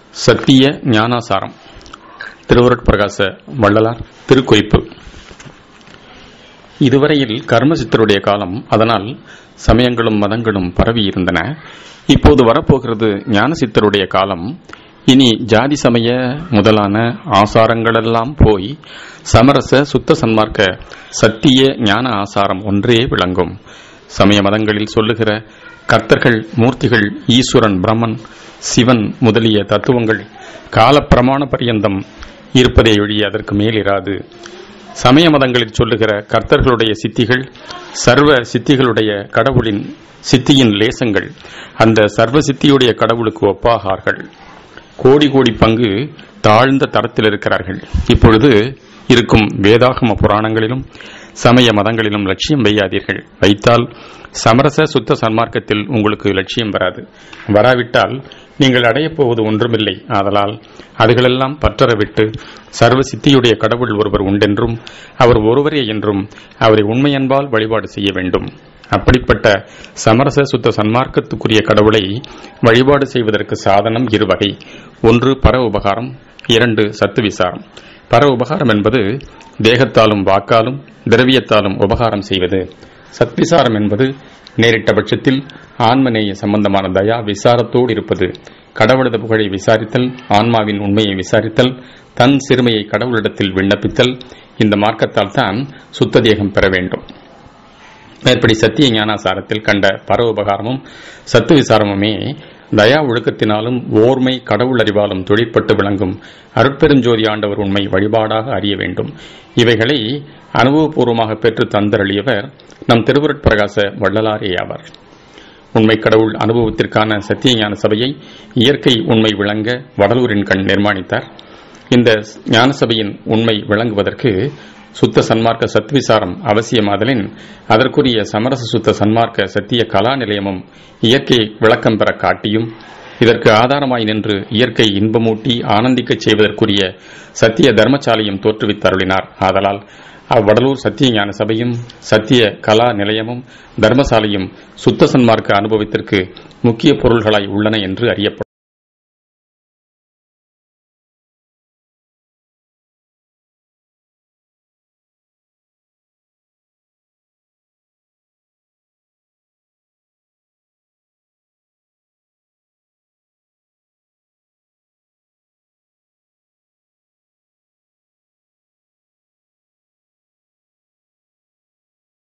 சத்திய ஞானாசாரம் திருவருட்பிரகாச வள்ளலார் திருக்குறிப்பு இதுவரையில் கர்மசித்தருடைய காலம் அதனால் சமயங்களும் மதங்களும் பரவி இருந்தன இப்போது வரப்போகிறது ஞானசித்தருடைய காலம் இனி ஜாதி சமய முதலான ஆசாரங்களெல்லாம் போய் சமரச சுத்த சன்மார்க்க சத்திய ஞான ஆசாரம் ஒன்றே விளங்கும் சமய மதங்களில் சொல்லுகிற கர்த்தர்கள் மூர்த்திகள் ஈஸ்வரன் பிரம்மன் சிவன் முதலிய தத்துவங்கள் காலப்பிரமாண பரியந்தம் இருப்பதை ஒழிய அதற்கு மேல் இராது சமய மதங்களில் சொல்லுகிற கர்த்தர்களுடைய சித்திகள் சர்வ சித்திகளுடைய கடவுளின் சித்தியின் லேசங்கள் அந்த சர்வ சித்தியுடைய கடவுளுக்கு ஒப்பாகார்கள் கோடி கோடி பங்கு தாழ்ந்த தரத்தில் இருக்கிறார்கள் இப்பொழுது இருக்கும் வேதாகம புராணங்களிலும் சமய மதங்களிலும் லட்சியம் வையாதீர்கள் வைத்தால் சமரச சுத்த சன்மார்க்கத்தில் உங்களுக்கு லட்சியம் வராது வராவிட்டால் நீங்கள் அடையப் போவது ஒன்றுமில்லை ஆதலால் அதுகளெல்லாம் பற்றற விட்டு சர்வ சித்தியுடைய கடவுள் ஒருவர் உண்டென்றும் அவர் ஒருவரே என்றும் அவரை உண்மையன்பால் வழிபாடு செய்ய வேண்டும் அப்படிப்பட்ட சமரச சுத்த சன்மார்க்கத்துக்குரிய கடவுளை வழிபாடு செய்வதற்கு சாதனம் இருவகை ஒன்று பர உபகாரம் இரண்டு சத்து விசாரம் பர உபகாரம் என்பது தேகத்தாலும் வாக்காலும் திரவியத்தாலும் உபகாரம் செய்வது சத்விசாரம் என்பது நேரிட்ட பட்சத்தில் ஆன்மநேய சம்பந்தமான தயா விசாரத்தோடு இருப்பது கடவுளது புகழை விசாரித்தல் ஆன்மாவின் உண்மையை விசாரித்தல் தன் சிறுமையை கடவுளிடத்தில் விண்ணப்பித்தல் இந்த மார்க்கத்தால் தான் சுத்த தேகம் பெற வேண்டும் மேற்படி சத்திய ஞானாசாரத்தில் கண்ட பர உபகாரமும் சத்து விசாரமுமே தயா ஒழுக்கத்தினாலும் ஓர்மை கடவுள் அறிவாலும் தொழிற்பட்டு விளங்கும் அருட்பெருஞ்சோதி ஆண்டவர் உண்மை வழிபாடாக அறிய வேண்டும் இவைகளை அனுபவபூர்வமாக பெற்று தந்தரளியவர் நம் திருவருட்பிரகாச வள்ளலாரே ஆவார் உண்மை கடவுள் அனுபவத்திற்கான சத்திய ஞான சபையை இயற்கை உண்மை விளங்க வடலூரின் கண் நிர்மாணித்தார் இந்த ஞான சபையின் உண்மை விளங்குவதற்கு சுத்த சன்மார்க்க சத்விசாரம் அவசியமாதலின் அதற்குரிய சமரச சுத்த சன்மார்க்க சத்திய கலா நிலையமும் இயற்கை விளக்கம் பெற காட்டியும் இதற்கு ஆதாரமாய் நின்று இயற்கை இன்பமூட்டி ஆனந்திக்கச் செய்வதற்குரிய சத்திய தர்மசாலையும் தோற்றுவித்தருளினார் ஆதலால் அவ்வடலூர் சத்திய ஞான சபையும் சத்திய கலா நிலையமும் தர்மசாலையும் சுத்த சன்மார்க்க அனுபவத்திற்கு முக்கிய பொருள்களாய் உள்ளன என்று அறியப்படும்